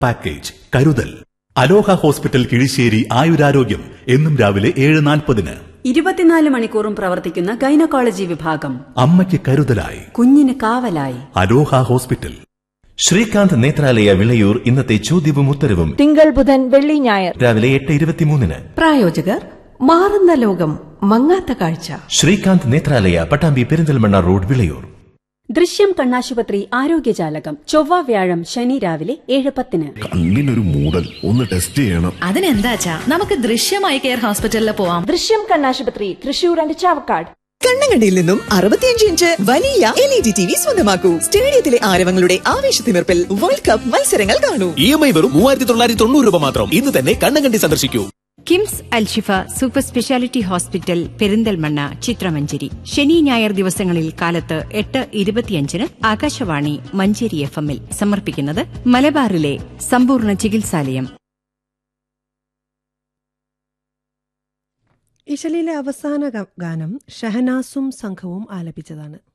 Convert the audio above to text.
package കരുതൽ അലോഹ hospital Kizhissery ആയുരാരോഗ്യം എന്നും രാവിലെ ഏഴ് നാൽപ്പതിന് ഇരുപത്തിനാല് മണിക്കൂറും പ്രവർത്തിക്കുന്ന ഗൈനക്കോളജി വിഭാഗം അമ്മയ്ക്ക് കരുതലായി കുഞ്ഞിന് കാവലായി അലോഹ ഹോസ്പിറ്റൽ ശ്രീകാന്ത് നേത്രാലയ വിളയൂർ ഇന്നത്തെ ചോദ്യവും ഉത്തരവും തിങ്കൾ ബുധൻ വെള്ളി ഞായർ രാവിലെ എട്ട് ഇരുപത്തിമൂന്നിന് പ്രായോജകർ മാറുന്ന ലോകം മങ്ങാത്ത കാഴ്ച ശ്രീകാന്ത് നേത്രാലയ പട്ടാമ്പി പെരിന്തൽമണ്ണ റോഡ് വിളയൂർ ദൃശ്യം കണ്ണാശുപത്രി ആരോഗ്യജാലകം ചൊവ്വ വ്യാഴം ശനി രാവിലെ ഏഴ് പത്തിന് കണ്ണിനൊരു മൂടൽ ഒന്ന് ടെസ്റ്റ് ചെയ്യണം അതിനെന്താച്ചാ നമുക്ക് ദൃശ്യമായി കെയർ ഹോസ്പിറ്റലിൽ പോവാം ദൃശ്യം കണ്ണാശുപത്രി തൃശൂർ ആൻഡ് ചാവക്കാട് കണ്ണങ്കണ്ടിയിൽ നിന്നും അറുപത്തിയഞ്ച് ഇഞ്ച് വലിയ L E D T V സ്വന്തമാക്കൂ സ്റ്റേഡിയത്തിലെ ആരവങ്ങളുടെ ആവേശത്തിമിർപ്പിൽ വേൾഡ് കപ്പ് മത്സരങ്ങൾ കാണൂ ഇ എം ഐ വെറും മൂവായിരത്തി തൊള്ളായിരത്തി തൊണ്ണൂറ് രൂപ മാത്രം ഇന്ന് തന്നെ കണ്ണങ്കണ്ടി സന്ദർശിക്കൂ KIMS Alshifa super speciality hospital Perinthalmanna ചിത്രമഞ്ചേരി ശനി ഞായർ ദിവസങ്ങളിൽ കാലത്ത് എട്ട് ഇരുപത്തിയഞ്ചിന് ആകാശവാണി മഞ്ചേരി എഫ് എമ്മിൽ സമർപ്പിക്കുന്നത് മലബാറിലെ സമ്പൂർണ്ണ ചികിത്സാലയം ഇശലിലെ അവസാന ഗ- ഗാനം ഷഹനാസും സംഘവും ആലപിച്ചതാണ്